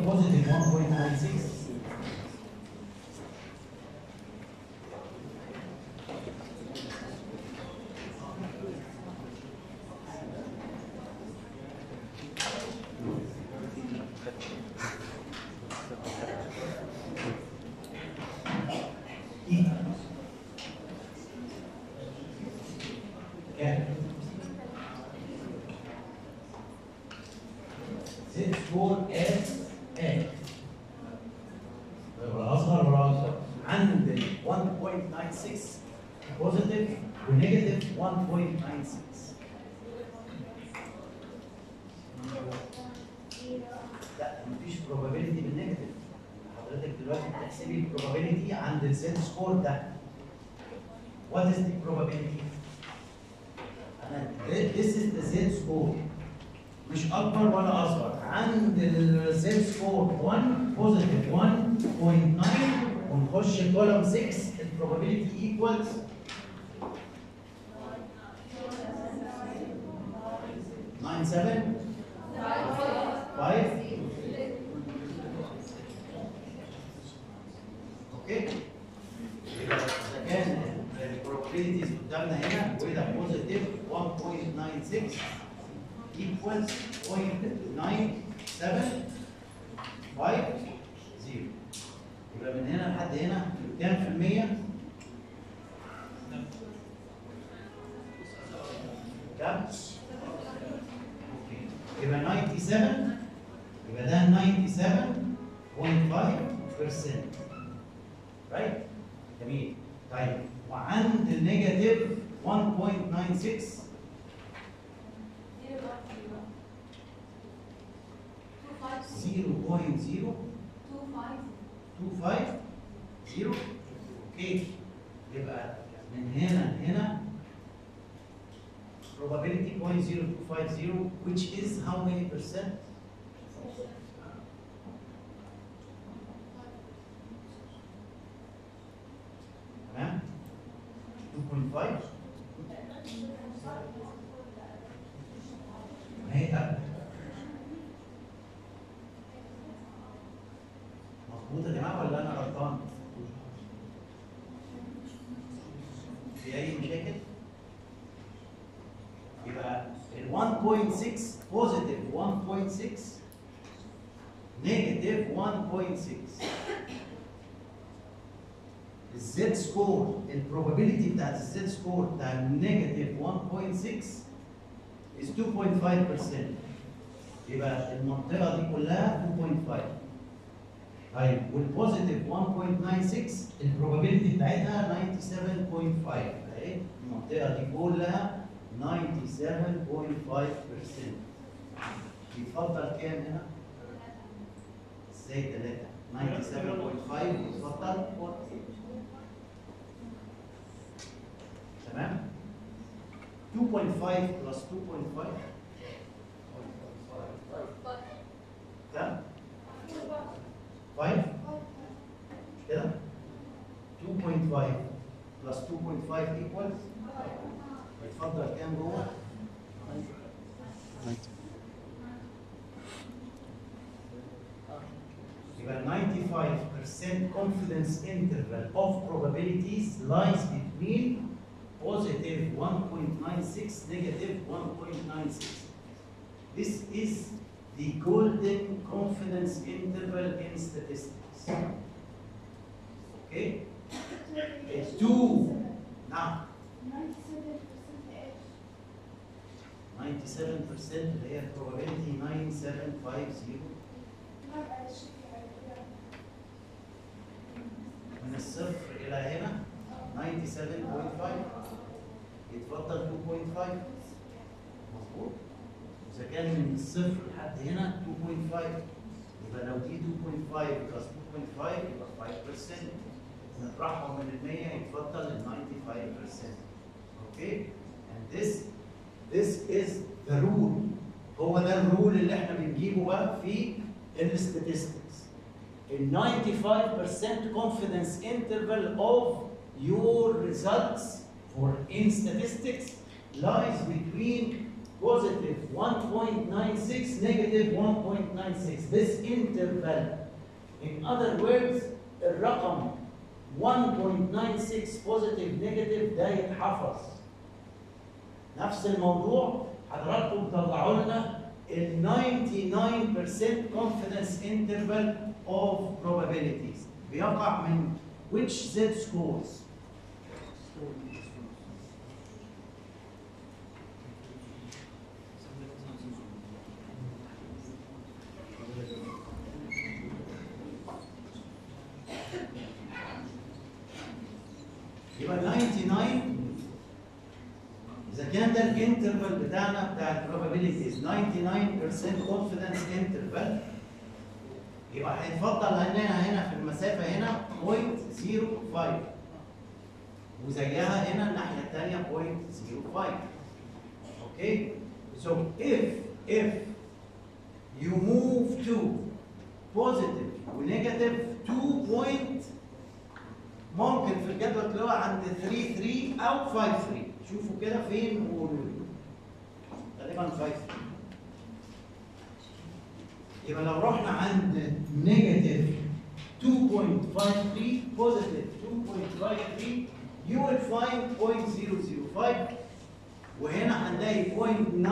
positive 1.96 equals كام؟ زد سكور اس ا ولا اصغر ولا اكبر عند ال 1.96 بوزيتيف ونيجاتيف 1.96 لا مفيش probability بالنيجاتيف حضرتك دلوقتي بتحسبي البروبابيلتي عند الزد سكور ده What is the probability؟ أنا this is the z score مش أكبر ولا أصغر عند ال z score 1 positive 1.9 ونخش كولوم 6 ال probability equals nine seven five اوكي يبقى اذا كان البروبابيلتيز قدامنا هنا وده بوزيتيف 1.96 equals 0.9750 يبقى من هنا لحد هنا كام في المية؟ كام؟ اوكي يبقى 97 يبقى ده 97.5% رايت جميل طيب وعند النيجاتيف 1.96 0.0250 اوكي يبقى من هنا لهنا probability 0.0250 which is how many percent تمام 2.5 ما هي أقل. مظبوط يا جماعه ولا انا غلطان؟ في اي مشاكل؟ يبقى ال 1.6 بوزيتيف 1.6 نيجاتيف 1.6 الزد سكور البروبابيلتي بتاعت الزد سكور بتاع نيجاتيف 1.6 is 2.5% يبقى المنطقه دي كلها 2.5 طيب والبوزيتيف 1.96 البروبابيلتي بتاعتها 97.5 اهي المنطقه دي كلها 97.5% يتفضل كام هنا؟ ازاي 3 97.5 يتفضل تمام 2.5 plus 2.5 كام 5 كده 2.5 plus 2.5 equals يتفضل كام جوه يبقى 95% confidence interval of probabilities lies between positive 1.96, negative 1.96. This is the golden confidence interval in statistics. Okay? It's two. Now, 97% اللي هي probability 9750 من الصفر إلى هنا 97.5 يتفضل 2.5 مظبوط إذا كان من الصفر لحد هنا 2.5 يبقى لو دي 2.5 بلس 2.5 يبقى 5% نطرحهم من ال 100 يتفضل ال 95% اوكي and this this is the rule هو ده الرول اللي احنا بنجيبه بقى في الستاتستكس ال 95% confidence interval of your results for in statistics lies between positive 1.96 negative 1.96 this interval in other words الرقم 1.96 positive negative ده يتحفظ نفس الموضوع حضراتكم طلعوا لنا ال 99% confidence interval of probabilities بيقع من which Z scores يبقى 99 اذا كان ده الانترفال بتاعنا بتاع البروبابيلتيز 99% confidence interval يبقى هيتفضل هنا هنا في المسافه هنا 0.05 وزيها هنا الناحيه الثانيه 0.05 اوكي so if if you move to positive ونيجاتيف 2 point ممكن في الجدول تلاقوها عند 3 3 او 5 3 شوفوا كده فين وقولوا لي غالبا 5 3 يبقى لو رحنا عند نيجاتيف 2.53 بوزيتيف 2.53 you will find 0.005 وهنا هنلاقي 0.9955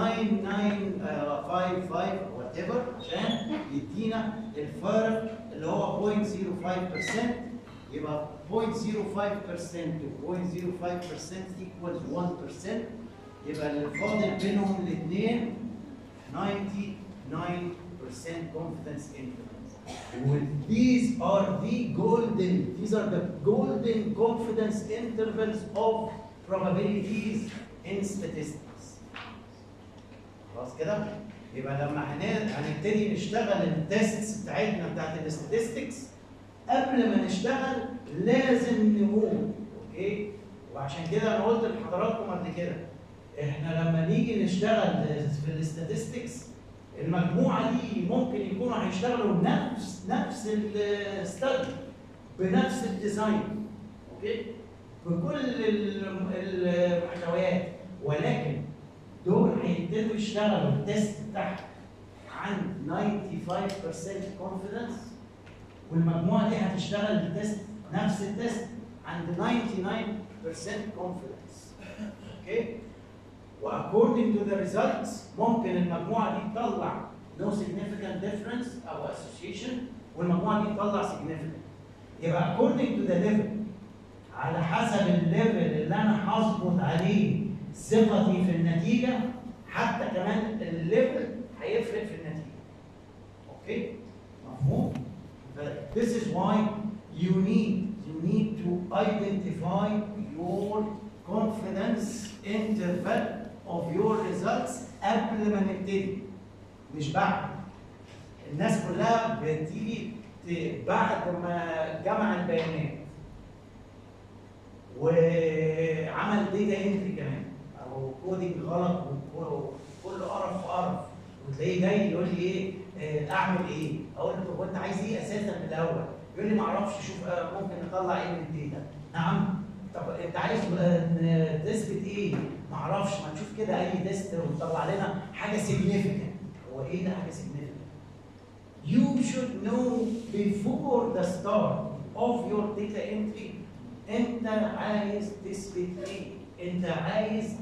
وات ايفر عشان يدينا الفرق اللي هو 0.05% يبقى 0.05% to 0.05% equals 1% يبقى الفاضل بينهم الاثنين 99% confidence intervals. Well, these are the golden, these are the golden confidence intervals of probabilities in statistics. خلاص كده؟ يبقى لما هن- هنبتدي نشتغل التيستس بتاعتنا بتاعت الاستاتستكس قبل ما نشتغل لازم نقول اوكي وعشان كده انا قلت لحضراتكم قبل كده احنا لما نيجي نشتغل في الاستاتستكس المجموعه دي ممكن يكونوا هيشتغلوا نفس نفس الستادي بنفس الديزاين اوكي بكل ال- المحتويات ولكن دول هيبتدوا يشتغلوا التيست بتاعهم عند 95% confidence والمجموعه دي هتشتغل التيست نفس التيست عند 99% confidence اوكي واكوردنج تو ذا ريزلتس ممكن المجموعه دي تطلع no significant difference او association والمجموعه دي تطلع significant يبقى according to the level على حسب الليفل اللي انا هظبط عليه ثقتي في النتيجه حتى كمان الليفل هيفرق في النتيجه اوكي مفهوم But this is why you need you need to identify your confidence interval of your results قبل ما نبتدي مش بعد الناس كلها بتيجي ت- بعد ما جمع البيانات وعمل داتا انتري كمان او كودينج غلط وكله قرف في قرف وتلاقيه جاي يقول لي ايه آه، اعمل ايه؟ اقول له طب وانت عايز ايه اساسا من الاول؟ يقول لي ما اعرفش شوف آه، ممكن نطلع ايه من الداتا نعم طب انت عايز آه، ن- تثبت ايه؟ ما اعرفش ما نشوف كده اي تيست وتطلع لنا حاجه سيجنيفيكانت هو ايه ده حاجه سيجنيفيكانت؟ You should know before the start of your data entry انت عايز تثبت ايه؟ انت عايز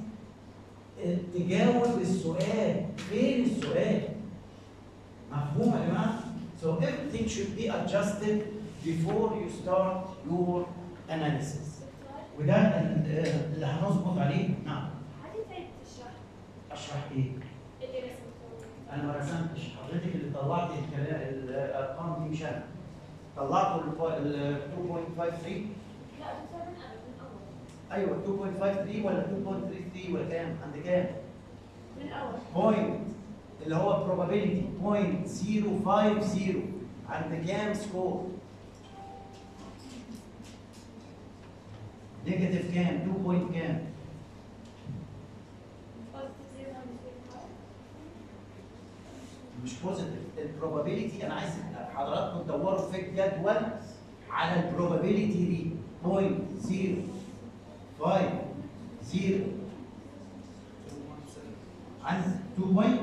تجاوب السؤال فين السؤال؟ مفهوم يا جماعه؟ So everything should be adjusted before you start your analysis. وده ال- اللي هنظبط عليه نعم عادي طيب تشرح اشرح ايه؟ اللي رسمته انا ما رسمتش حضرتك اللي طلعت الكلام الارقام دي مش انا طلعت ال 2.53 لا دكتور من قبل من اول ايوه 2.53 ولا 2.33 ولا كام؟ عند كام؟ من الاول بوينت اللي هو probability بوينت 050 عند كام سكور؟ نيجاتيف كام؟ 2 بوينت كام؟ positive zero and zero five. مش بوزيتيف البروبابيلتي انا عايز حضراتكم تدوروا في الجدول على البروبابيلتي دي بوينت 0 5 0 عند 2 بوينت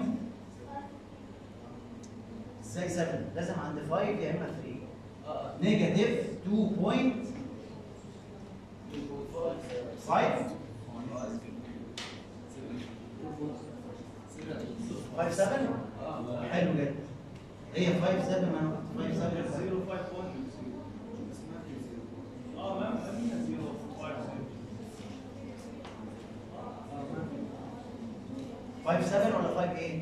ازاي 7 لازم عند 5 يا اما 3 نيجاتيف 2 بوينت 5 5 7 حلو جدا هي 5 7 ما انا قلت 5 7 5 7 ولا 5 8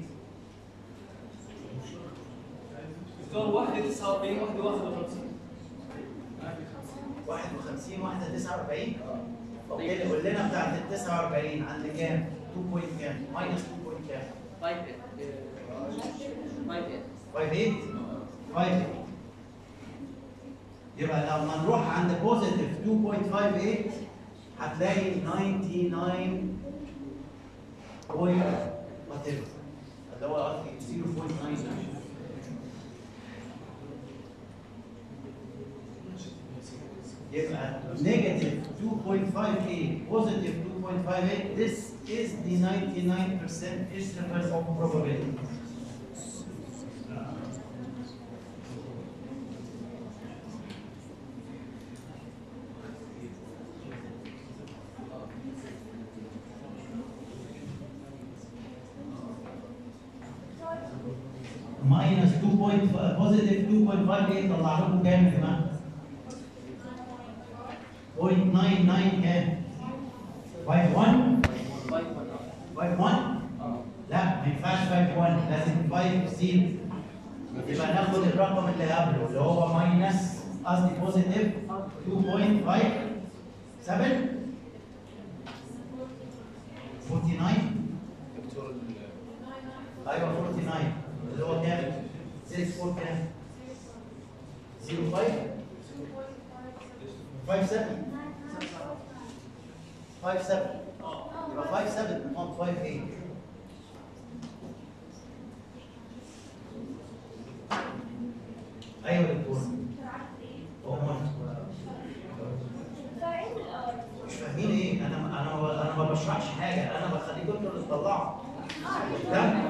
دكتور واحدة 49 واحدة 51 51 واحده 49 اوكي قول لنا بتاعت ال 49 عند كام 2 بوينت كام ماينس 2 بوينت كام 5 5 5 8 يبقى لما نروح عند بوزيتيف 2.58 هتلاقي 99 بوينت وات اللي هو قصدي 0.99 يبقى negative 2.58 positive 2.58 this is the 99% interval of probability minus 2 point positive 2.58 طلع لكم كام يا جماعه؟ 0.99 كام؟ 51 51 لا ما ينفعش 51 لازم 50 يبقى ناخد الرقم اللي قبله اللي هو ماينس قصدي بوزيتيف 2.57 49 ايوه 49 اللي هو كام؟ 6 4 كام؟ 05 57 57 يبقى 57 not 58 ايوه يا دكتور هم فاين الأول؟ مش فاهمين ايه انا انا انا ما بشرحش حاجه انا بخليكم انتوا اللي تطلعوا لا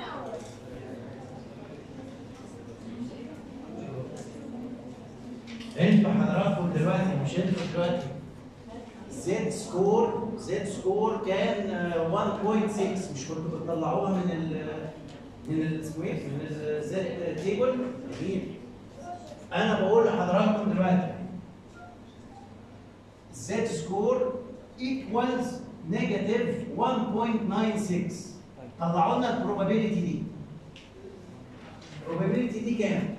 انتوا حضراتكم دلوقتي مش انتوا دلوقتي زد سكور زد سكور كان آه، 1.6 مش كنتوا بتطلعوها من ال من ال- اسمه ايه؟ من الزد تيبل جميل انا بقول لحضراتكم دلوقتي زد سكور equals negative 1.96 طلعوا لنا البروبابيلتي دي البروبابيلتي دي كام؟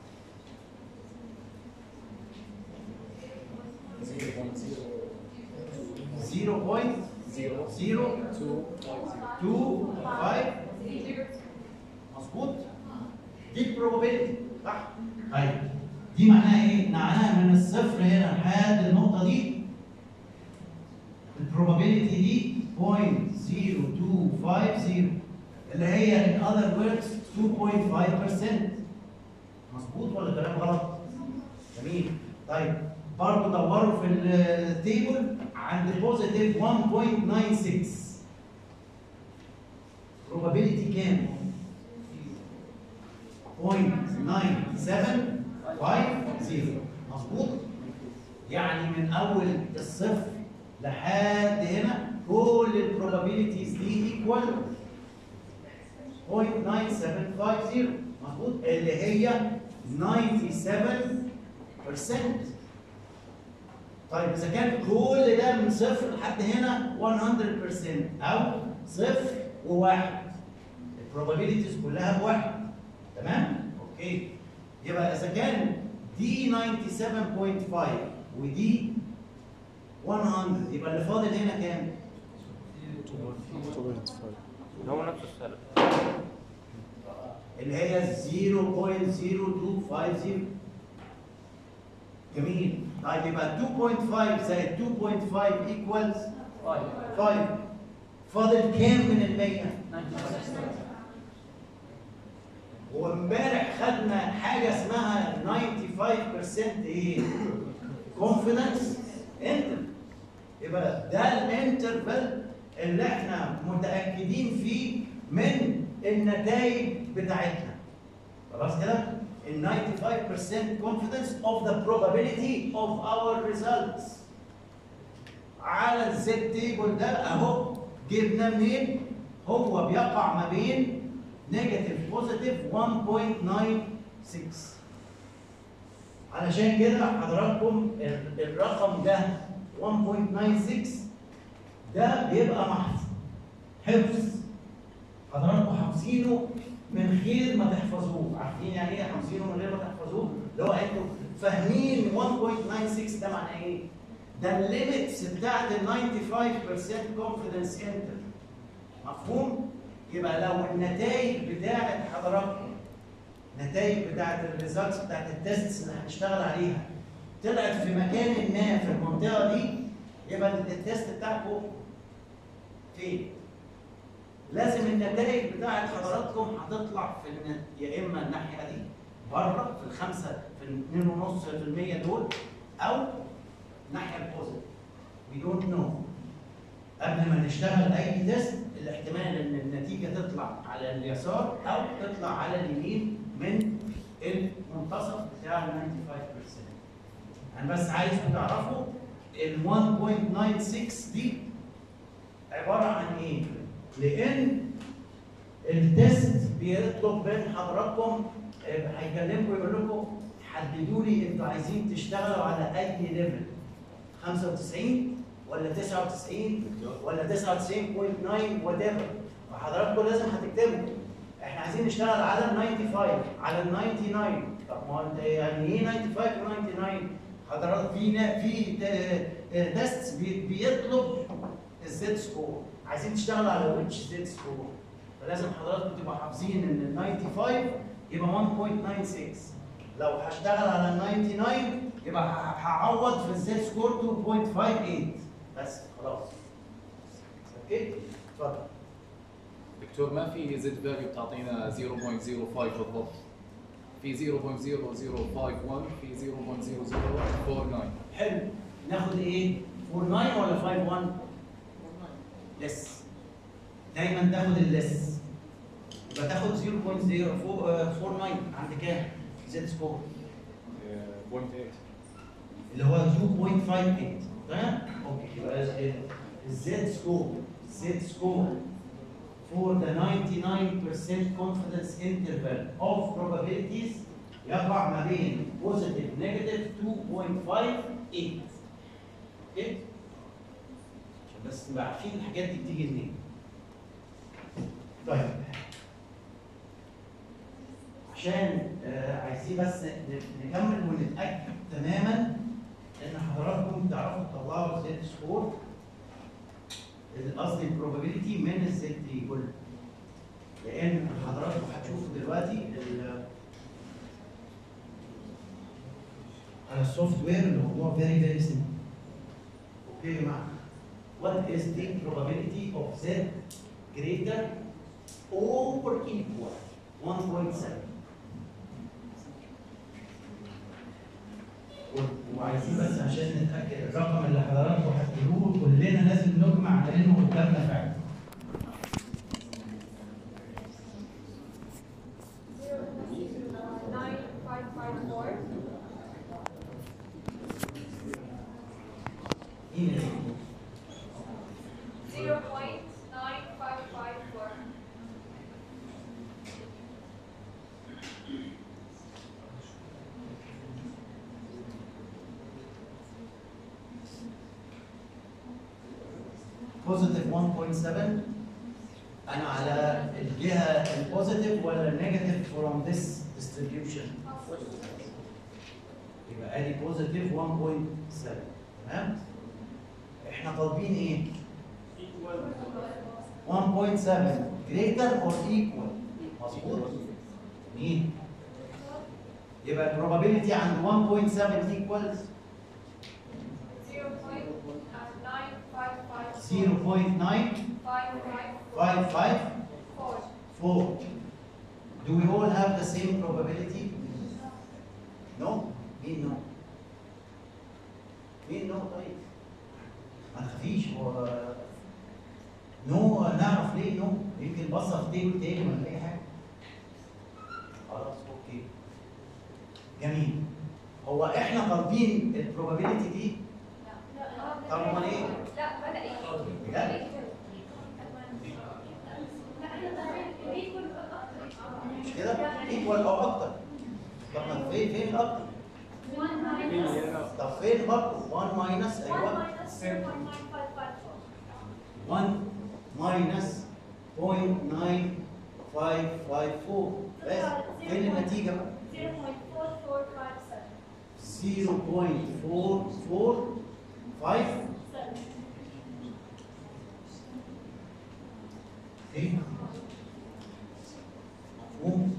0.0255 مظبوط؟ دي البروبابيلتي صح؟ طيب دي معناها ايه؟ معناها من الصفر هنا لحد النقطة دي البروبابيلتي دي 0.0250 اللي هي in other words 2.5% مظبوط ولا كلام غلط؟ جميل طيب برضه دوروا في التيبل عند بوزيتيف 1.96 probability كام؟ 0.9750 مظبوط؟ يعني من اول الصفر لحد هنا كل البروبابيلتيز دي ايكوال 0.9750 مظبوط اللي هي 97% طيب اذا كان كل ده من صفر لحد هنا 100% او صفر وواحد البروبابيلتيز كلها بواحد تمام اوكي يبقى اذا كان دي 97.5 ودي 100 يبقى اللي فاضل هنا كام؟ هو نفس السبب اللي هي 0.0250 جميل طيب يبقى 2.5 زائد 2.5 equals 5 فاضل كام من المية؟ وامبارح خدنا حاجة اسمها 95% ايه؟ confidence interval يبقى ده الانترفال اللي احنا متأكدين فيه من النتائج بتاعتنا خلاص كده ال 95% confidence of the probability of our results على الزد تيبل ده اهو جبنا منين هو بيقع ما بين نيجاتيف بوزيتيف 1.96 علشان كده حضراتكم ال- الرقم ده 1.96 ده بيبقى محفظ حفظ حضراتكم حافظينه من غير ما تحفظوه عارفين يعني ايه حافظينه من غير ما تحفظوه اللي هو انتوا فاهمين 1.96 ده معناه ايه ده الليميتس بتاعت ال 95% confidence interval مفهوم يبقى لو النتائج بتاعت حضراتكم النتائج بتاعت الريزلتس بتاعت التيستس اللي هنشتغل عليها طلعت في مكان ما في المنطقه دي يبقى التيست بتاعكم فين؟ لازم النتائج بتاعت حضراتكم هتطلع في الن- يا اما الناحيه دي بره في الخمسه في ال 2.5% دول او الناحيه البوزيتيف وي دونت نو قبل ما نشتغل اي تيست الاحتمال ان النتيجه تطلع على اليسار او تطلع على اليمين من المنتصف بتاع ال 95% انا بس عايزكم تعرفوا ال 1.96 دي عباره عن ايه؟ لان التيست بيطلب من حضراتكم آه، هيكلمكم يقول لكم حددوا لي انتوا عايزين تشتغلوا على اي ليفل 95 ولا 99 ولا 99.9 وات ايفر فحضراتكم لازم هتكتبوا احنا عايزين نشتغل على ال 95 على ال 99 طب ما هو انت يعني ايه 95 و 99 حضرتك في نا- في تيست بيطلب الزد سكور عايزين تشتغلوا على ويتش زد سكور فلازم حضراتكم تبقوا حافظين ان ال 95 يبقى 1.96 لو هشتغل على ال 99 يبقى ه- هعوض في الزد سكور 2.58 بس خلاص اوكي اتفضل دكتور ما في زد فاليو بتعطينا 0.05 بالضبط في 0.0051 في 0.0049 حلو ناخد ايه 49 ولا 51 لس دايما تاخد اللس يبقى تاخد 0.049 عند كام زد سكور بوينت 8 اللي هو 2.58 تمام اوكي يبقى الزد سكور زد سكور for the 99% confidence interval of probabilities يقع ما بين positive negative 2.58 اوكي عشان بس نبقى عارفين الحاجات دي بتيجي منين طيب عشان آه عايزين بس ن- نكمل ونتاكد تماما ان حضراتكم تعرفوا تطلعوا الزد سكور قصدي البروبابيلتي من الزد تيبل لان حضراتكم هتشوفوا دلوقتي ال- على السوفت وير الموضوع فيري فيري سمبل اوكي يا جماعه what is the probability of z greater or equal 1.7 و- وعايزين بس عشان نتاكد الرقم اللي حضراتكم هتقولوه كلنا لازم نجمع على انه قدامنا فعلا Nine five five four. مين اللي يقول؟ Zero point nine five five four. بوزيتيف 1.7 انا على الجهه البوزيتيف ولا النيجاتيف فروم ذس ديستريبيوشن يبقى ادي بوزيتيف 1.7 تمام احنا طالبين ايه 1.7 greater or equal مظبوط مين يبقى البروبابيلتي عند 1.7 equals Zero point nine five five 0.955 five five four. 4. Do we all have the same probability? No? مين no? مين no طيب؟ ما تخافيش هو نو ما نعرف ليه نو يمكن بصه في تيبل تاني ولا اي حاجه خلاص اوكي جميل هو احنا طالبين البروبابيلتي دي طب امال ايه؟ لا بدأ ايه؟ بجد؟ مش كده؟ ايكوال او اكتر طب ما فين فين الاكتر؟ طب فين برضه؟ 1 ماينس ايوه 1 ماينس 0.9554 بس فين النتيجه بقى؟ 0.445 ايه؟ مفهوم؟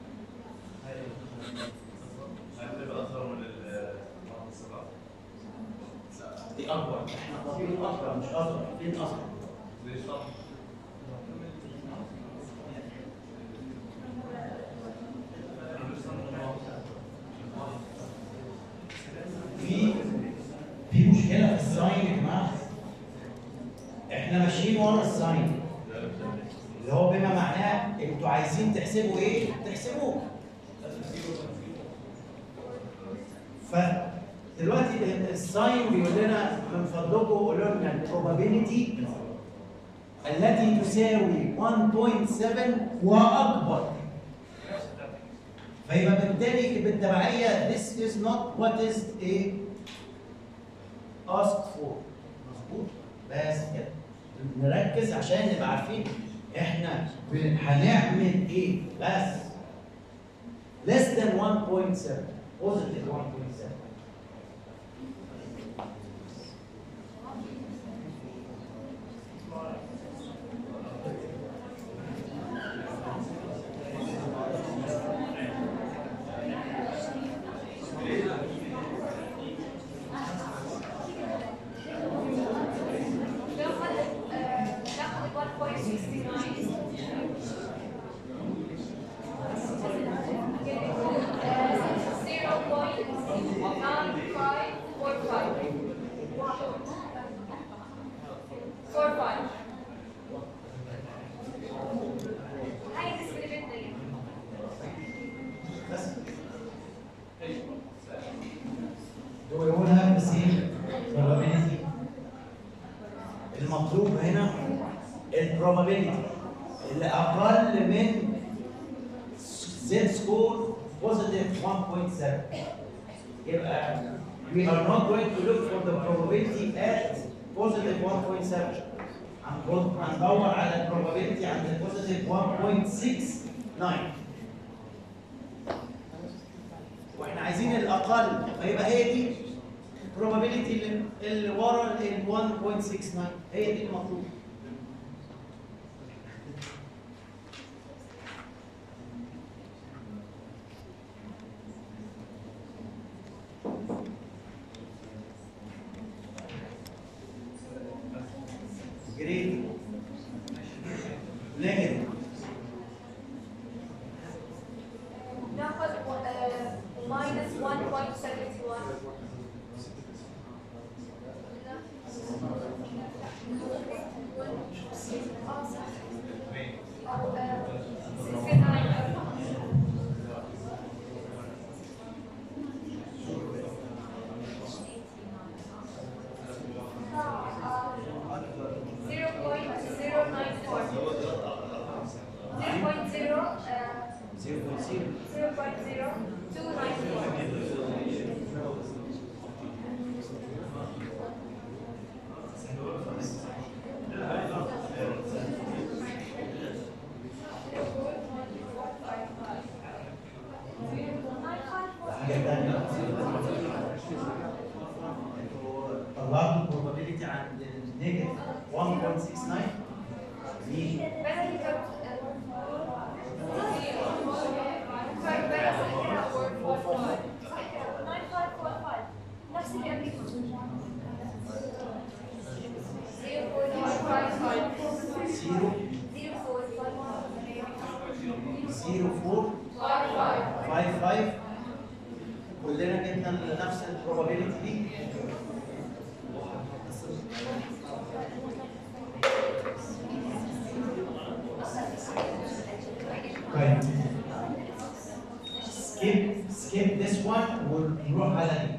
هتبقى اصغر من ال دي اكبر احنا طالبين اكبر مش اصغر فين اصغر؟ ليش صح؟ في في مشكله في الساين يا جماعه احنا ماشيين ورا الساين اللي هو بما معناه انتوا عايزين تحسبوا ايه؟ تحسبوه فدلوقتي الساين بيقول لنا من فضلكم قولوا لنا البروبابيلتي التي تساوي 1.7 واكبر فيبقى بالتالي بالتبعيه this is not what is a asked for مظبوط بس كده نركز عشان نبقى عارفين احنا ب- هنعمل ايه بس less than 1.7 positive 1.7 ناخد آه، ناخد 1.69 Four five. هاي النسبة اللي بدنا اياها. بس دول يقولها بس ايه probability المطلوب هنا البروبابيلتي اللي اقل من زد سكور بوزيتيف 1.7 يبقى we are not going to look for the probability at positive 1.7 هنقول- هندور على البروبابيلتي عند البوزيتيف 1.69 واحنا عايزين الاقل فيبقى هي دي probability اللي, اللي ورا ال 1.69 هي دي المطلوب جريد نيجاتيف ناخد minus 1.71 أو آه، 69 zero point zero nine four. Zero point zero, uh, 0.0 zero point zero two nine four. حاجة تانية طلعت البروبابيلتي عند النيجاتيف 1.69 مين؟ Better you got, uh, Sorry, better say word four five. Nine five four five. نفس اللي قبل Zero point one five five. 0 Zero four five. 0 4 Five five. 5 5 كلنا جبنا نفس البروبابيلتي دي طيب skip skip this one ونروح على دي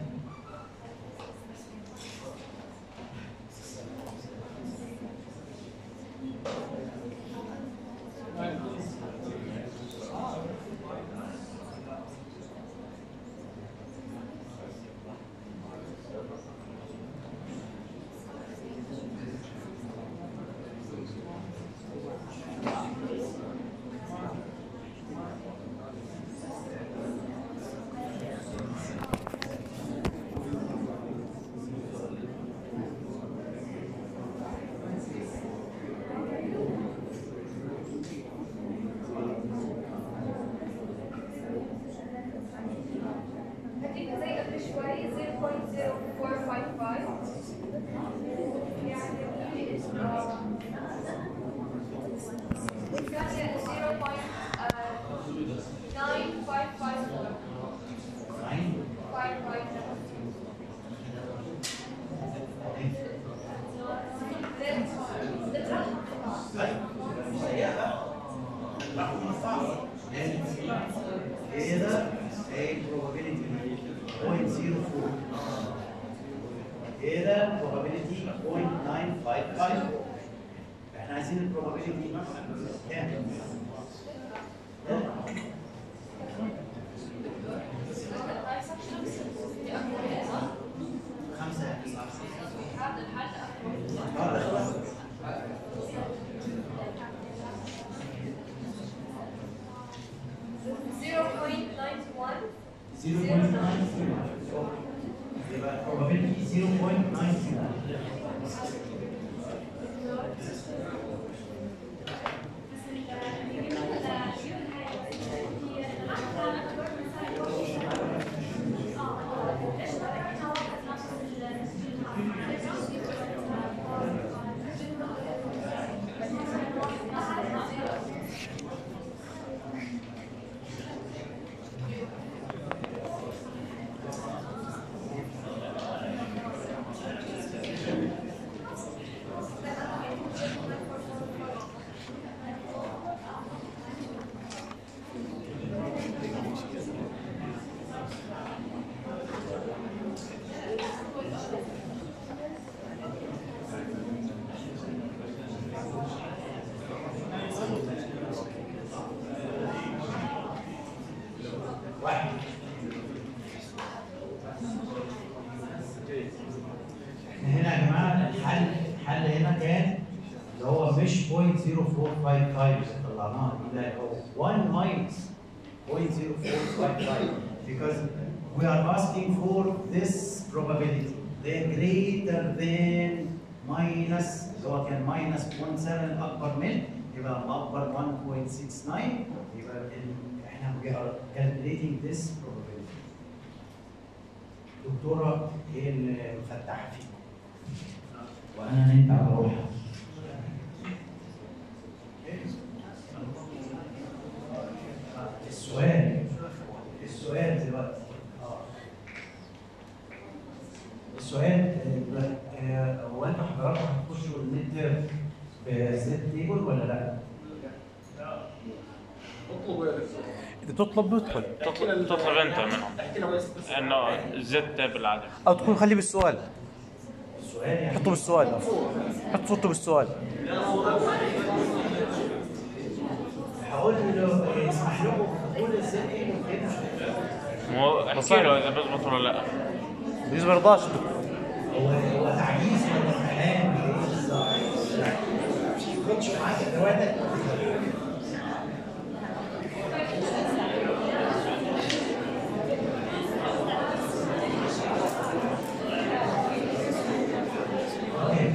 هديك زي قبل شوي 0.0455 يعني آه، الثانية 0.9554 nine 555 طيب سيئة رقم صعب هذا a probability 0.04 هذا probability 0.955 احنا عايزين البروبابيلتي كام؟ خمسة هذا الحل هذا خلاص zero point nine one 0.9 يبقى probability 0.9 واحد احنا هنا يا جماعه الحل الحل هنا كان اللي هو مش 0.0455 طلعناه لا هو 1 minus 0.0455 because we are asking for this probability the greater than minus اللي هو كان minus 0.7 اكبر من يبقى اكبر 1.69 يبقى ال- احنا we are calculating this probability دكتوره هي اللي مفتحه فيكم وانا نمت على روحها السؤال السؤال دلوقتي اه السؤال آه، آه، هو انتوا حضراتكم هتخشوا الميد بزيت تيبل ولا لا؟ اطلبوا يا دكتور اذا تطلب ادخل تطلب تطلب انت منهم احكي لنا بس بس انه زدت بالعاده او تكون خليه بالسؤال السؤال يعني حطه بالسؤال حط صورته بالسؤال هقول له يسمح لكم تقول الزيت تيبل كده مو احكي له اذا بزبط ولا لا بيجوز ما يرضاش الدكتور. هو هو تعجيز ولا امتحان ولا ايه بالظبط؟ ما خدش معاك ادواتك أوكي.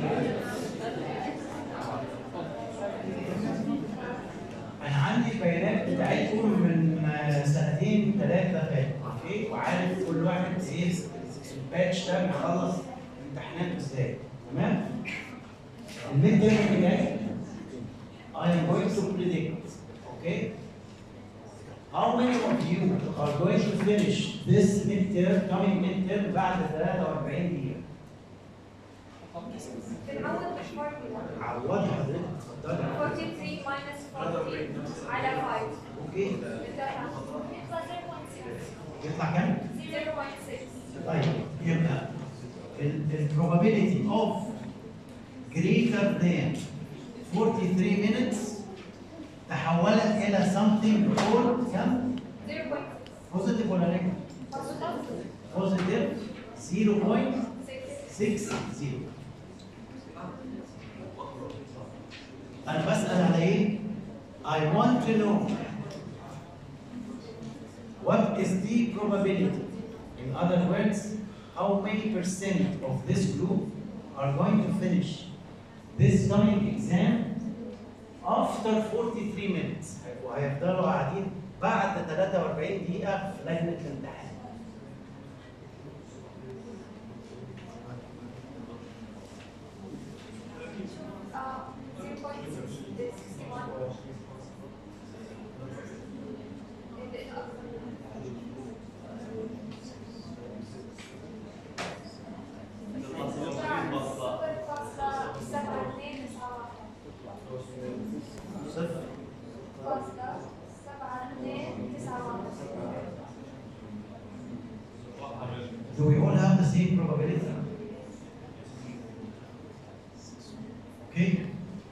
انا عندي البيانات بتاعتكم من آه، سنتين ثلاثه فاتوا اوكي وعارف كل واحد ايه الباتش ده بيخلص امتحاناته ازاي تمام الميد تيرم اللي جاي I am going to predict okay how many of you are going to finish this midterm coming midterm بعد 43 دقيقة بنعوض بشوي عوض حضرتك 43 minus 40 على 5 اوكي بتطلع 0.6 يطلع كام؟ 0.6 طيب يبقى ال probability of greater than 43 minutes تحولت إلى something called كم؟ 0.6 positive ولا negative؟ positive 0.60 أنا بسأل على إيه؟ I want to know what is the probability? In other words, how many percent of this group are going to finish this coming exam after 43 minutes وهيفضلوا قاعدين بعد 43 دقيقة في لجنة الامتحان. uh, 0.61 And then, uh, صفر فاصلة سبعة اثنين تسعة واحد صفر فاصلة سبعة اثنين تسعة واحد Do we all have the same probability? Okay.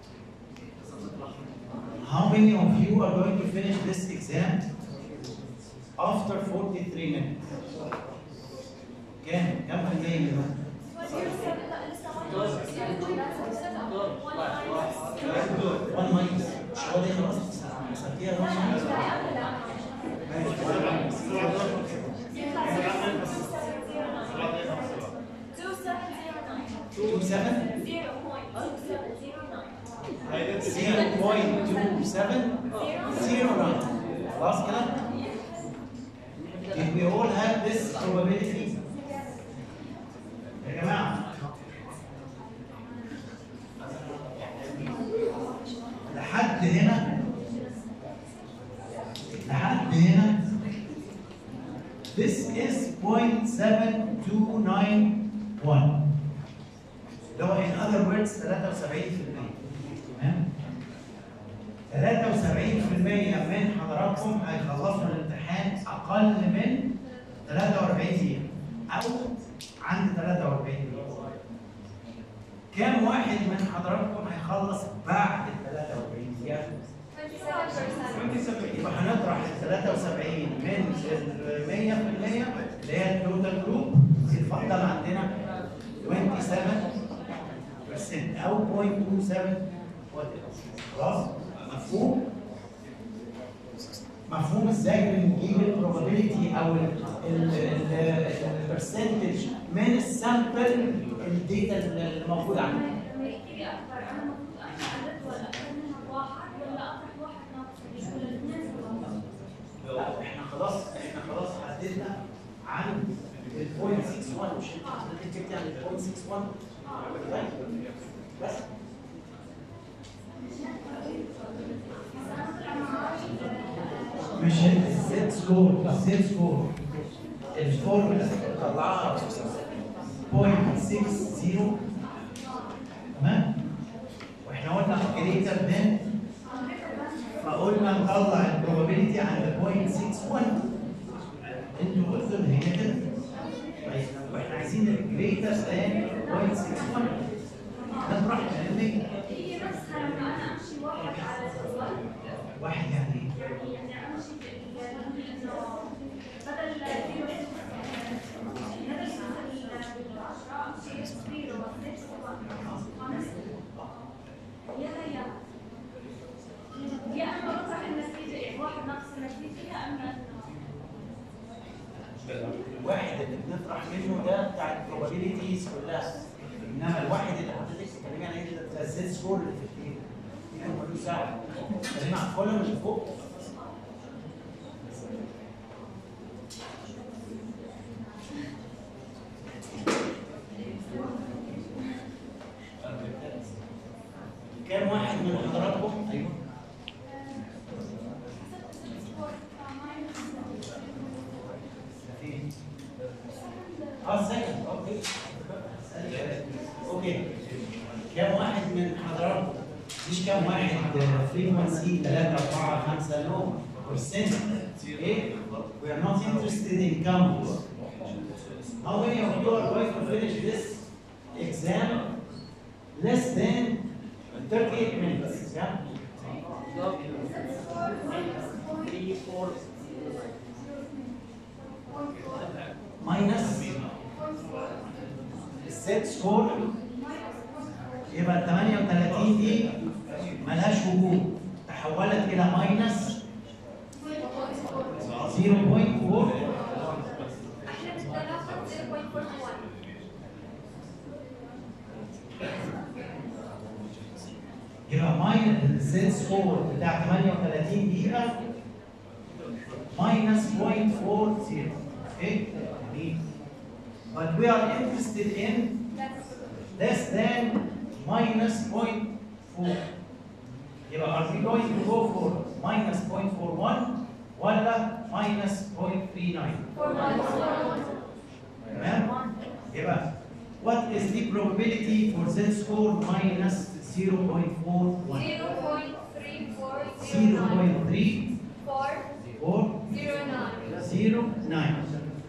How many of you are going to finish this exam after 43 minutes? كام؟ كم في المية منهم؟ One minus. هو ده خلاص مسكتيها one minus. Two seven zero point two seven zero nine. خلاص كده؟ If we all have this probability يا جماعة لحد هنا لحد هنا this is 0.7291 اللي هو in other words 73% تمام 73% من حضراتكم هيخلصوا الامتحان اقل من 43 دقيقة او عند 43 دقيقة كام واحد من حضراتكم هيخلص بعد ال 43 دقيقة؟ 27% يبقى هنطرح ال 73 من ال 100% اللي هي التوتال جروب يتفضل عندنا 27% او 0.27 خلاص مفهوم؟ مفهوم ازاي بنجيب البروبابيلتي او البرسنتج من السامبل الداتا اللي موجوده عندنا لا احنا خلاص احنا خلاص حددنا عن ال 0.61 مش انت حضرتك جبت عن ال 0.61 طيب بس مش الزد سكور الزد سكور الفورمولا طلعها 0.60 تمام واحنا قلنا جريتر ذان فقلنا نطلع البروبابيلتي عند 0.61 انتوا قلتوا ان هي كده طيب واحنا عايزين الجريتر ذان 0.61 نطرح من المية هي نفسها لما انا امشي واحد على الوقت واحد يعني ايه؟ يعني يعني امشي انه بدل زيرو بدل العشرة امشي زيرو يا يا يا اما بطرح النتيجة يعني واحد ناقص النتيجة يا اما الواحد اللي بنطرح منه ده بتاع البروبابيلتيز كلها انما الواحد اللي حضرتك بتتكلمي عليه ده بتاع الزد سكور اللي في التيم دي ملوش دعوه بتتكلمي على الكولوم اللي فوق كام واحد من حضراتكم ايوه فين؟ اه سكند اوكي اوكي كم واحد من حضراتكم مفيش كام واحد فريكونسي 3 4 5 نو percent okay we are not interested in counts how many of you are going to finish this exam less than 38 minutes yeah minus الست سكور يبقى ال 38 دي ملهاش وجود تحولت الى ماينس 0.4 احنا بالثلاثة 0.41 يبقى ماينس الزد سكور بتاع 38 دقيقة ماينس 0.40 اوكي جميل but we are interested in less than minus 0.4 يبقى are we going to go for minus 0.41 ولا minus 0.39 تمام يبقى what is the probability for z score minus 0.41 0.3 0.3409 09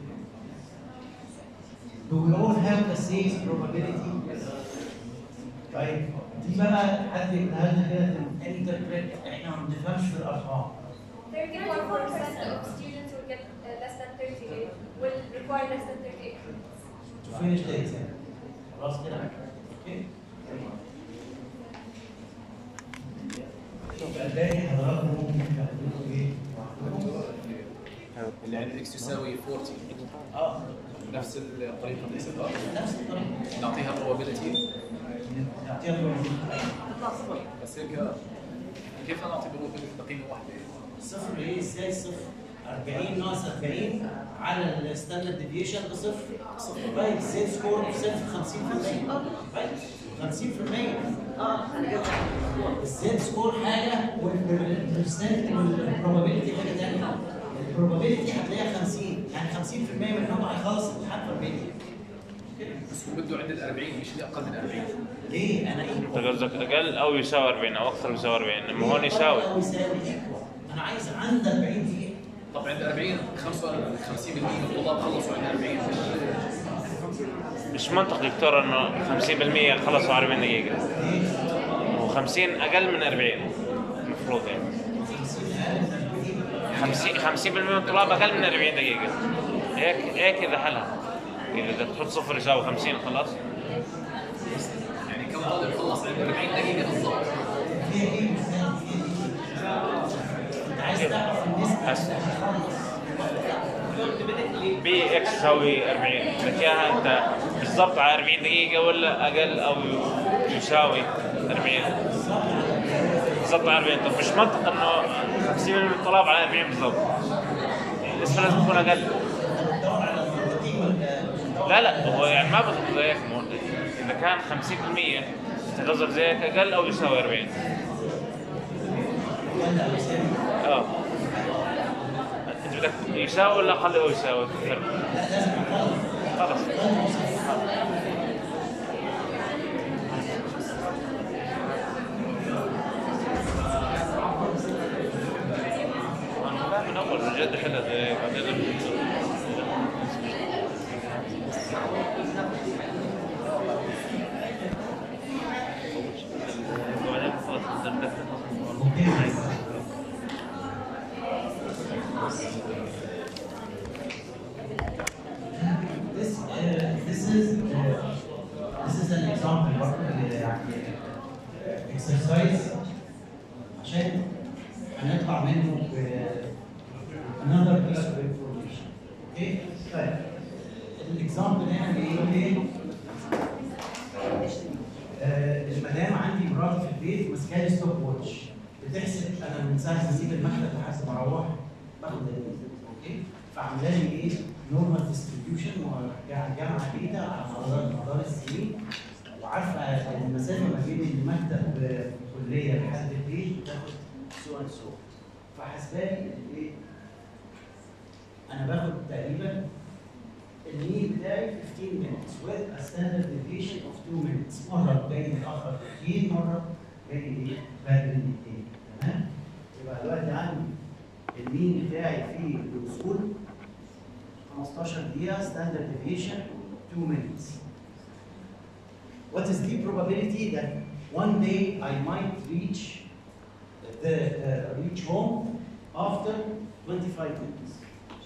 Do we all have the same probability? طيب دي بقى حد يقولها لنا كده انتربريت احنا ما بنفهمش في الارقام 34% of students will get uh, less than 38 will require less than 38 to finish the exam خلاص كده اوكي يبقى الباقي حضراتكم ممكن تاخدوه ايه؟ اللي عند اكس يساوي 40 اه نفس الطريقه اللي صار نفس الطريقه نعطيها probability نعطيها probability. بس هيك كيف نعطي probability قيمه واحده صفر ايه ازاي صفر 40 ناقص 40 على الستاندرد ديفيشن بصفر صفر طيب الزيت سكور بصفر 50% طيب 50% اه الزيت سكور حاجه والبرسنت والبروبابيلتي حاجه ثانيه البروبابيلتي هتلاقيها 50 يعني 50% منهم هيخلص الامتحان في 40 بس هو بده عند ال 40 مش اللي اقل من 40 ليه انا انت ايه قصدك اقل او يساوي 40 او اكثر يساوي 40 اما هون يساوي او يساوي equal. انا عايز عند 40 دقيقه طب عند 40 50% من الطلاب خلصوا عند 40 مش منطق دكتور انه 50% خلصوا 40 دقيقة و50 اقل من 40 المفروض يعني 50 50% من الطلاب اقل من 40 دقيقة هيك هيك اذا حلها اذا بدك تحط صفر يساوي 50 خلاص يعني كم طالب خلص عند 40 دقيقه بالضبط فيها ايه مثال انت عايز تعرف النسبه هس- اللي هتخلص بي اكس يساوي 40 بدك اياها انت بالضبط على 40 دقيقة ولا اقل او يساوي 40 بالضبط على 40 طب مش منطق انه 50% من الطلاب على 40 بالضبط النسبة لازم تكون اقل بتدور على المرتين ولا لا لا هو يعني ما بضبط زيك مو اذا كان 50% تنظر زيك اقل او يساوي 40 ولا يساوي اه انت بدك يساوي ولا اقل او يساوي فرق لا لازم اقل خلص انا فاهم من اول من جد حلو زي بعدين وبعدين خلاص اوكي This, uh, this is uh, this is an example برضه يعني exercise عشان هنطلع منه ب another piece of information. اوكي؟ طيب الاكزامبل هنا بيقول ايه؟ آه، المدام عندي مراتي في البيت ماسكه لي ستوب واتش بتحسب انا من ساعه ما اسيب المكتب لحد ما اروح باخد ال- اوكي فعامله لي ايه نورمال ديستريبيوشن وجامعه بيتا على مدار مدار السنين وعارفه المسافه ما بين المكتب آه، الكليه لحد البيت بتاخد سو اند سو فحسبالي ايه انا باخد تقريبا الميل بتاعي 15 minutes with a standard deviation of 2 minutes مرة جاي متأخر 15 مرة فيري ايه باد الاثنين تمام يبقى دلوقتي عندي المين بتاعي في الوصول 15 دقيقة standard deviation 2 minutes. What is the probability that one day I might reach the uh, reach home after 25 minutes?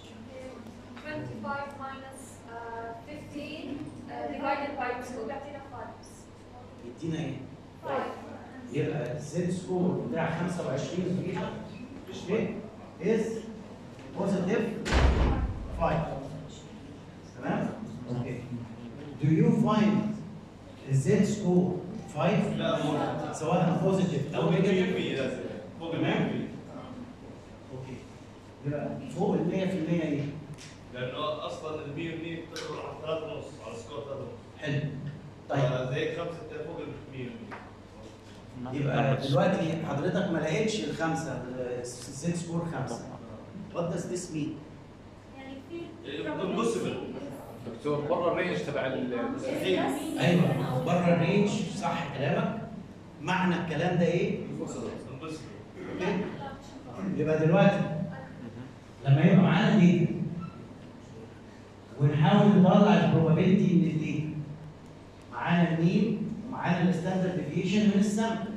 25 minus uh, 15 uh, divided by 2 بيعطينا 5 يدينا ايه؟ 5 يبقى الزد سكور بتاع 25 دقيقة ايه؟ is positive 5 تمام؟ اوكي Do you find الزد سكور 5 لا مو سواء بوزيتيف او فوق ال 100% نيجاتيف؟ لازم فوق ال 100% اوكي يبقى فوق ال 100% ايه؟ لانه اصلا ال 100% بتدخل على 3 ونص على سكور 3 ونص حلو طيب زي 5 فوق ال 100% يبقى دلوقتي حضرتك ما لقيتش الخمسه الزد سكور خمسه What does this mean؟ يعني في يكون possible. دكتور بره الرينج تبع ال مستحيل. ايوه بره الرينج صح كلامك معنى الكلام ده ايه؟ انبسط اوكي؟ يبقى دلوقتي لما يبقى معانا ديتا ونحاول نطلع البروبابيلتي من الديتا معانا المين ومعانا الستاندرد ديفيشن من السامبل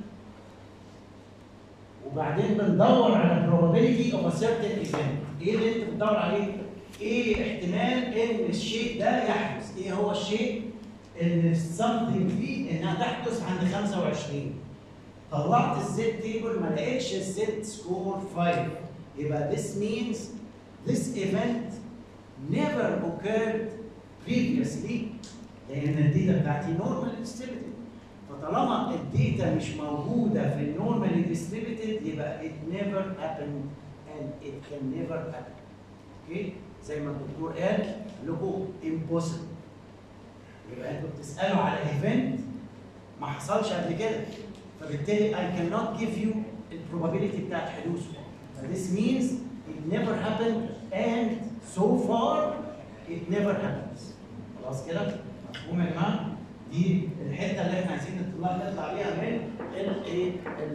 وبعدين بندور على probability of a certain event ايه اللي انت بتدور عليه؟ ايه احتمال ان الشيء ده يحدث؟ ايه هو الشيء اللي something فيه انها تحدث عند 25 طلعت الزد تيبل ما لقيتش الزد سكور 5 يبقى this means this event never occurred previously لان الداتا بتاعتي normal distributed فطالما الداتا مش موجوده في النورمالي distributed يبقى it never happened and it can never happen اوكي زي ما الدكتور قال لكم impossible يبقى انتوا بتسالوا على ايفنت ما حصلش قبل كده فبالتالي I cannot give you البروبابيلتي بتاعت حدوثه فthis means it never happened and so far it never happens خلاص كده مفهوم يا جماعه دي الحته اللي احنا عايزين نطلع نطلع بيها من الايه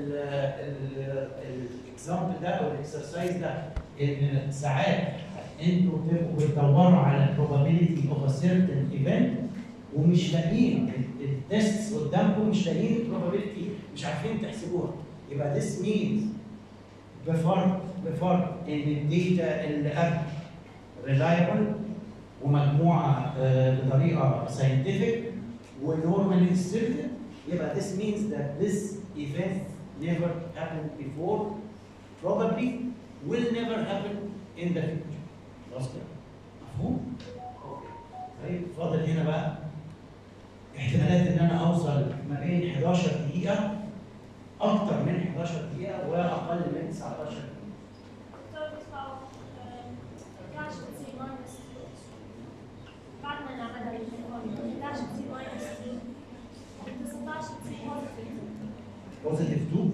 الاكزامبل ده او الاكسرسايز ده ان ساعات انتوا بتبقوا بتدوروا على probability of a certain event ومش لاقيين التيست قدامكم مش لاقيين probability مش عارفين تحسبوها يبقى this means بفرق بفرق ان الداتا اللي قبل reliable ومجموعه آه، بطريقه scientific ونورمالي distributed يبقى this means that this event never happened before probably will never happen in the future خلاص كده مفهوم؟ اوكي طيب فاضل هنا بقى احتمالات ان انا اوصل ما بين 11 دقيقة اكتر من 11 دقيقة واقل من 19 دقيقة. دكتور بيطلعوا 11 بتصير ماينس 2 بعد ما نعملها بالتليفون 11 بتصير ماينس 2 19 بتصير بوزيتيف Positive 2.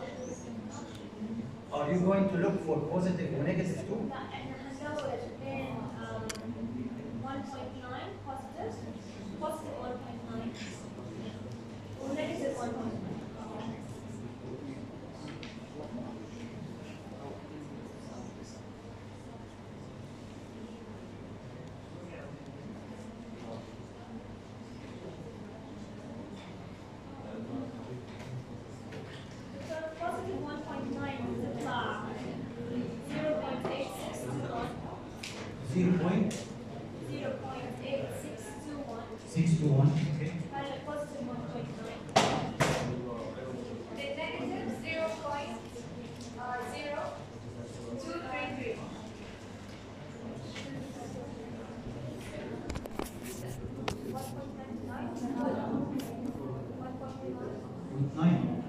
Are you going to look for positive or negative 2? لا احنا هندور بين um, 1.9 بوزيتيف بوزيتيف 1.9 ونيجاتيف 1.9 positive 1.9 بتطلع 0.8621 0.621. 0.8621 هذا positive 1.9 The negative 0.0233 1.99 9.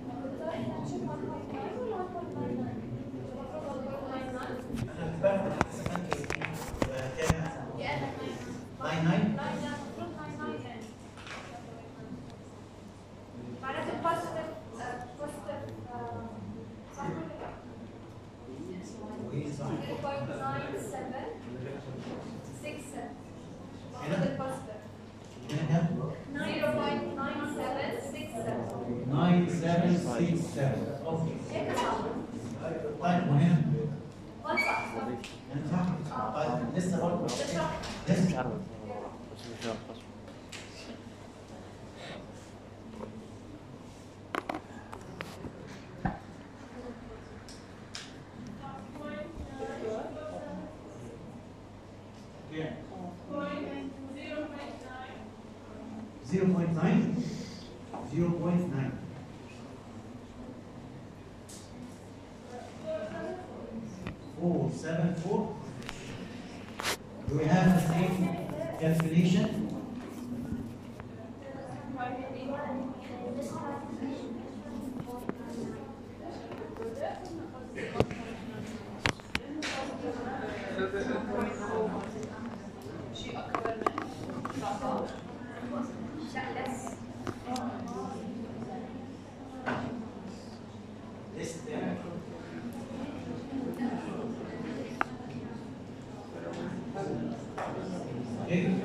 انا باخد حسابات ايه؟ كام؟ 99 معناته positive positive صح وايه صح؟ 0.9767 هنا؟ positive هنا كام؟ 0.9767 9 7 7 اوكي هيك صح طيب وهنا وين صح هنا صح طيب لسه برضه اشرح لسه عارف كام 0.9 0.9 four seven four. Do we have the same calculation? شيء أكبر من 19 لا لس Less than. Okay.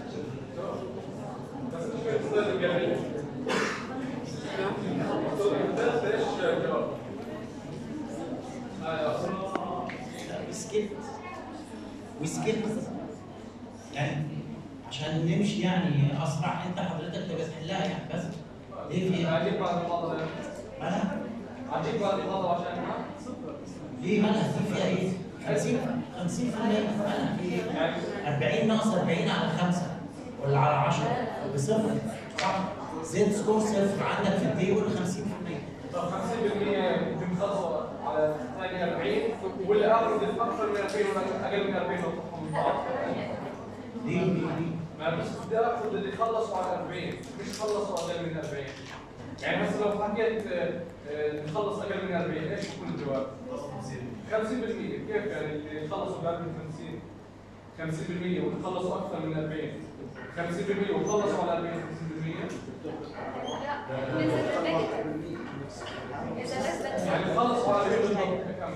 وسكت وسكت يعني عشان نمشي يعني اسرع انت حضرتك تبقى تحلها يعني بس ليه في عجيب بعد الموضوع ده مالها؟ عجيب بعد الموضوع عشان ليه مالها في فيها ايه؟ 50 50 مالها في ايه؟ 40 ناقص 40 على 5 ولا على 10 بصفر صح؟ زد سكور صفر عندك في التيبل 50% طب 50% يمكن تخلصوا على ثاني 40 والافرج اكثر من 2000 ولا اقل من 2000 لو تحكموا من بعض ليه ليه ليه؟ ما بس بدي اقصد اللي خلصوا على 40 مش خلصوا اقل من 40 يعني مثلا لو حكيت آه، آه، نخلص اقل من 40 ايش يكون الجواب؟ 50% كيف يعني اللي خلصوا باقل من 50 50% واللي خلصوا اكثر من 40 50% وخلصوا على 40 50% لا نزل النيجاتيف اذا لس بدك يعني خلصوا على 40 بالضبط كم؟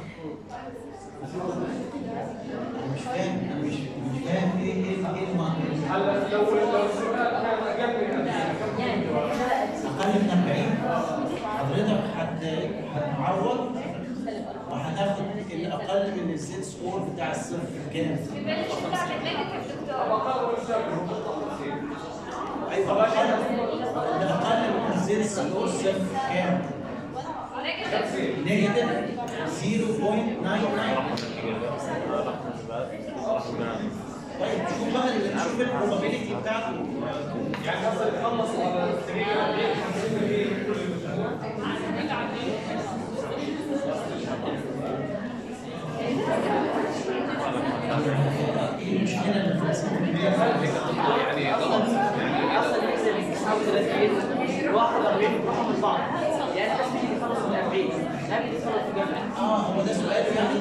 انا مش فاهم انا مش مش فاهم ايه ايه ايه المعنى هلا لو لو السؤال كان اقل من 40 كم يكون الجواب؟ اقل من 40 حضرتك هت هتعوض وهتاخد الاقل من الزد سكور بتاع الصفر كام؟ ببلش بتاع النيجاتيف دكتور أقل ولا شاكر هو بيطلع 50 ايوه اقل الاقل من الزد سكور صفر كام؟ نيجاتيف نيجاتيف 0.99 طيب شوف بقى ال- شوف البروبابيلتي بتاعته يعني مثلا يخلصوا على 40 40 50% من كل المجموع ايه المشكله اللي في الرسم؟ يعني غلط يعني اه هو ده سؤال يعني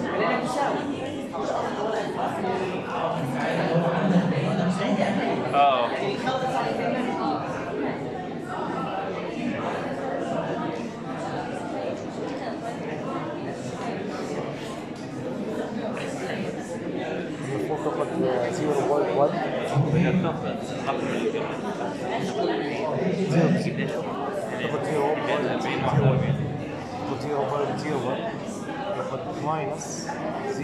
هو عندك هنا مساعد اه المفروض تاخد 0.1 هي بتاخذ رقم الجمله تاخد 0.01 تاخد 0.01 تاخد ماينس 0.0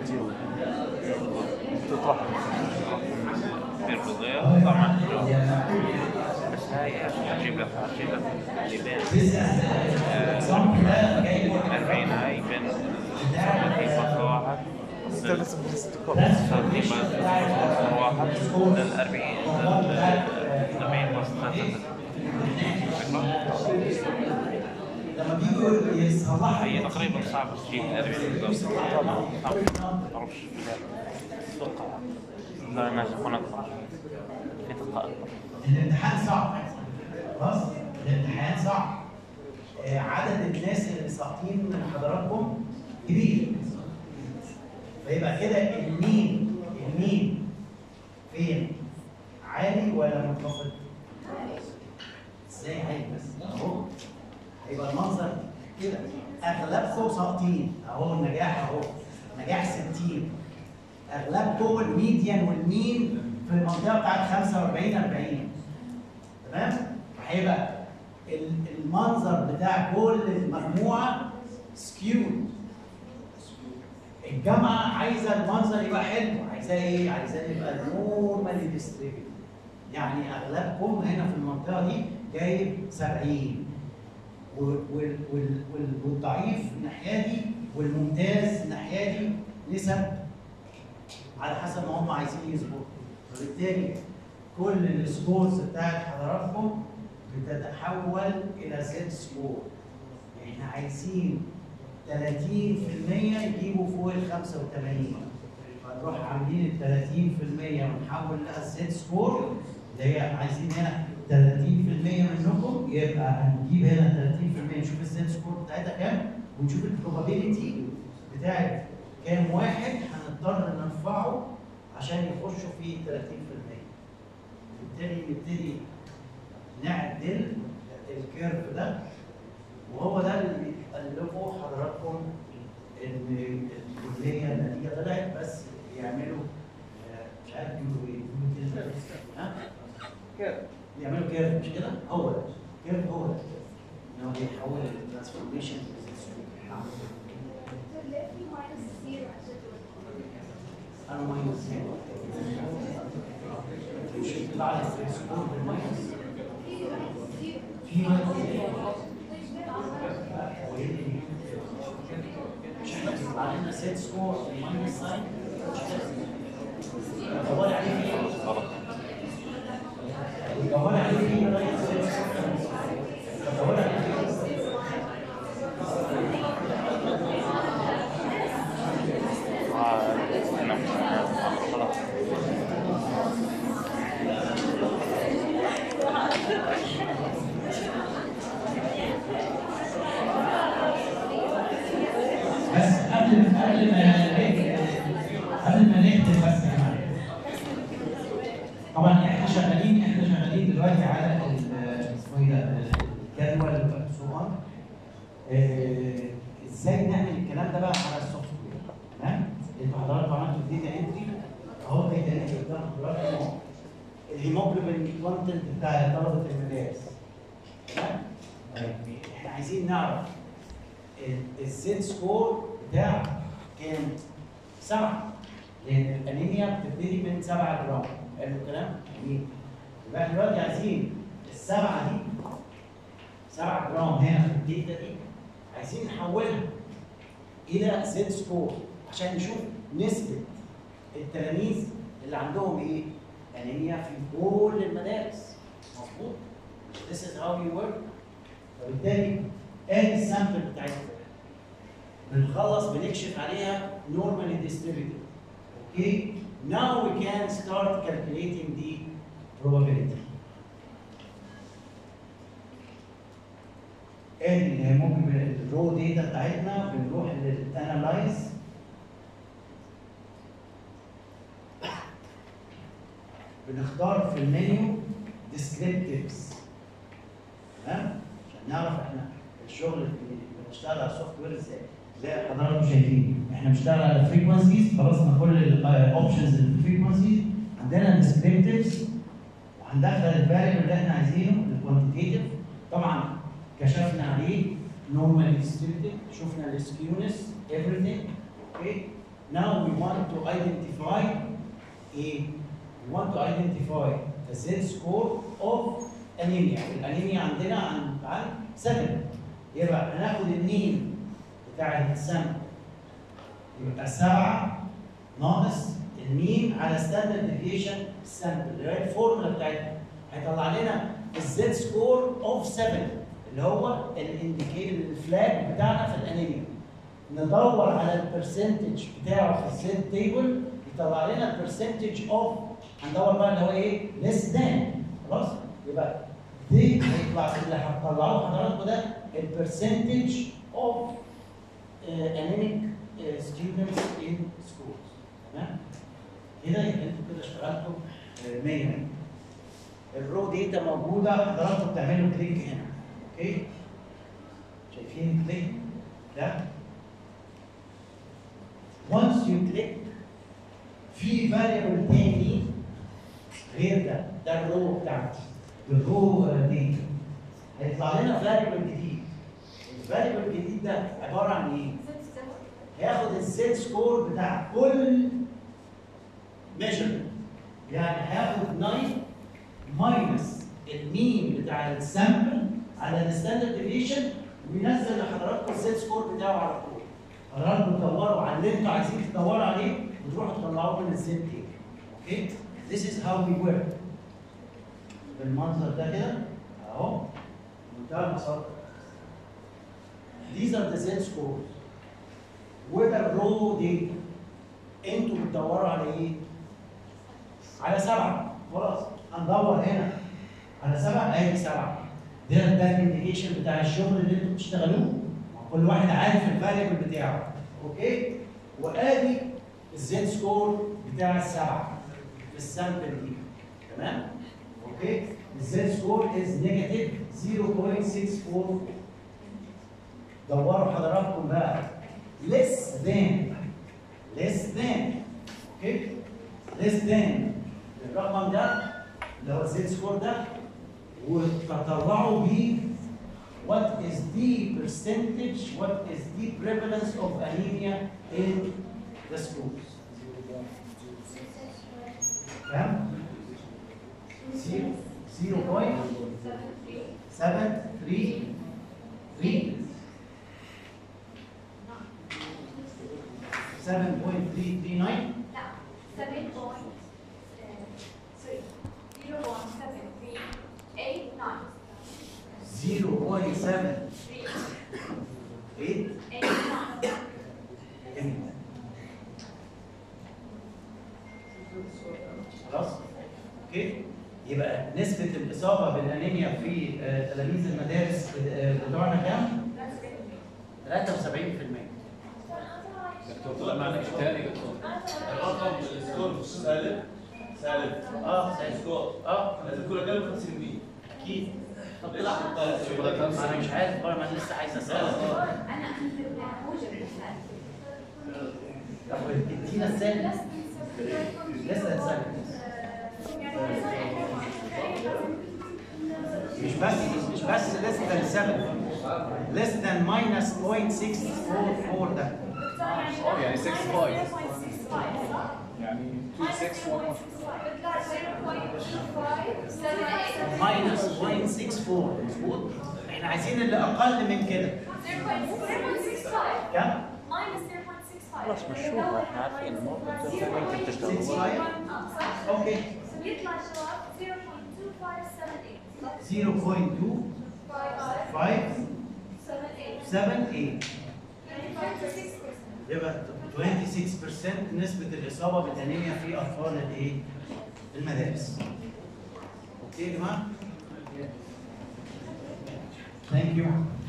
تطرح بيرفض غير طبعا بس هاي اجيب لك اجيب لك اللي بين الاكزامبل ده جاي 40 هاي بين 30 فاصلة واحد انت لسه بتستكر 30 فاصلة واحد لل 40 لل 40 فاصلة لما بيجوا يصلحوا هي تقريبا صعب تجيب 40 بالضبط صعب ما بعرفش اتوقع لا الناس يكون اكثر في دقة اكبر الامتحان صعب خلاص الامتحان صعب آه، عدد الناس اللي ساقطين من حضراتكم كبير فيبقى كده المين المين فين عالي ولا منخفض ازاي عالي بس اهو هيبقى المنظر كده اغلبكم ساقطين اهو النجاح اهو نجاح 60 اغلبكم الميديان والمين في المنطقه بتاعت 45 40 تمام هيبقى ال- المنظر بتاع كل المجموعه سكيود الجامعه عايزه المنظر يبقى حلو عايزاه ايه؟ عايزاه يبقى نورمالي ديستريبيوتد يعني اغلبكم هنا في المنطقه دي جايب 70 وال- وال- وال- وال- والضعيف الناحيه دي والممتاز الناحيه دي نسب على حسب ما هم عايزين يظبطوا فبالتالي كل السكورز بتاعت حضراتكم بتتحول الى زد سكور احنا عايزين 30% يجيبوا فوق ال 85 فنروح عاملين ال 30% ونحول لها الزد سكور اللي هي عايزين هنا 30% منكم يبقى هنجيب هنا 30% نشوف الزد سكور بتاعتها كام ونشوف البروبابيلتي بتاعت كام واحد هنضطر نرفعه عشان يخشوا في 30% بالتالي نبتدي نعدل الكيرف ده وهو ده اللي بيقلبوا حضراتكم ان الكليه النتيجه طلعت بس يعملوا آه، مش عارف يقولوا ايه يقولوا كده ها؟ كيرف يعملوا كيرف مش كده؟ هو ده كيرف هو ده ان هو بيحول الترانسفورميشن انا ماينس مش يطلع لي سكور بالماينس في ماينس مش احنا بيطلع لنا سيت سكور ماينس ساين دور عليه فين؟ دور عليه فين لغايه سيت سكور دور عليه فين؟ آه، أنا مش عارف. خلاص. بس قبل قبل ما نكتب قبل ما نكتب بس يا جماعه طبعا احنا شغالين احنا شغالين دلوقتي على ال- اسمه ايه ده الجدول سو اون ازاي نعمل الكلام ده بقى على السوفت وير تمام انتوا حضراتكم عملتوا الداتا انتري اهو الداتا انتري قدام حضراتكم الهيموجلوبين كونتنت بتاع طلبه المدارس تمام طيب احنا عايزين نعرف الزد سكور بتاع كام؟ سبعة لأن الأنيميا بتبتدي من 7 جرام حلو الكلام؟ جميل يبقى احنا دلوقتي عايزين السبعة دي 7 جرام هنا في الداتا دي عايزين نحولها إلى زد سكور عشان نشوف نسبة التلاميذ اللي عندهم إيه؟ أنيميا في كل المدارس مظبوط؟ This is how we work فبالتالي ادي السامبل بتاعتنا بنخلص بنكشف عليها normally distributed اوكي now we can start calculating the probability ادي اللي هي ممكن الرو داتا بتاعتنا بنروح للانالايز بنختار في المنيو descriptives تمام عشان نعرف احنا الشغل اللي بنشتغل على السوفت وير ازاي زي حضراتكم شايفين احنا بنشتغل على فريكونسيز خلصنا كل الاوبشنز اللي في الفريكونسيز عندنا ديسكريبتيفز وهندخل الفاريبل اللي احنا عايزينه الكوانتيتيف طبعا كشفنا عليه نورمال ديستريبيوتد شفنا السكيونس everything okay now we want to identify a we want to identify the z score of انيميا الانيميا عندنا عن عن 7 يبقى هناخد المين بتاع السم يبقى 7 ناقص المين على ستاندرد ديفيشن سامبل اللي هي الفورمولا بتاعتنا هيطلع لنا الزد سكور اوف 7 اللي هو الانديكيتور الفلاج بتاعنا في الانيميا ندور على البرسنتج بتاعه في الزد تيبل يطلع لنا البرسنتج اوف هندور بقى اللي هو ايه ليس ذان خلاص يبقى دي هيطلع اللي هتطلعوه حضراتكم ده البرسنتج اوف انيميك ستودنتس ان سكولز تمام كده يبقى انتوا كده اشتغلتوا 100 100 الرو داتا موجوده حضراتكم بتعملوا كليك هنا اوكي شايفين الكليك ده once you click في variable تاني غير ده ده الرو بتاعتي الرو داتا هيطلع لنا فاريبل جديد الفاريبل الجديد ده عباره عن ايه؟ هياخد الزد سكور بتاع كل ميجرمنت يعني هياخد 9 ماينس المين بتاع السامبل على الستاندرد ديفيشن وينزل لحضراتكم الزد سكور بتاعه على طول حضراتكم تدوروا على اللي انتوا عايزين تدوروا عليه وتروحوا تطلعوه من الزد تيك اوكي This is how we work بالمنظر ده كده اهو منتهى البساطه These are the Z scores وده الرو دي انتوا بتدوروا على ايه؟ على سبعه خلاص هندور هنا على سبعه ادي سبعه ده ده الانديكيشن بتاع الشغل اللي انتوا بتشتغلوه كل واحد عارف الفاريبل بتاعه اوكي وادي الزد سكور بتاع السبعه في السامبل دي تمام اوكي الزد سكور از نيجاتيف 0.64 دوروا حضراتكم بقى less than less than اوكي less than الرقم ده اللي هو الزد سكور ده وتطلعوا بيه what is the percentage what is the prevalence of anemia in the schools كم؟ زيرو زيرو بوينت سبعة ثري ثري 7.339 لا 7 point sorry 0.7389 0.78 89 خلاص اوكي يبقى نسبة الإصابة بالأنيميا في آه، تلاميذ المدارس آه، بتوعنا كام؟ 73% دكتور طلع معنا شيء ثاني دكتور الرقم السكور مش سالب سالب اه سالب. السكور اه لازم يكون اقل من 50% اكيد طب ليش طلع حطها انا مش عارف بقى ما انا لسه عايز اسالك انا موجب بالفعل طب ادينا السالب لسه هتسالك مش بس مش بس less than 7 less than minus 0.644 ده اه يعني 6 5 يعني 2 6 1 minus 0.64 مظبوط احنا عايزين اللي اقل من كده كم؟ خلاص مشوها احنا عارفين الموضوع ده انت بتشتغل 65 اوكي يطلع شباب 0.2578 0.2578 78 يبقى 26% نسبة الإصابة بالأنيميا في أطفال الإيه؟ المدارس. أوكي يا جماعة؟ Thank you.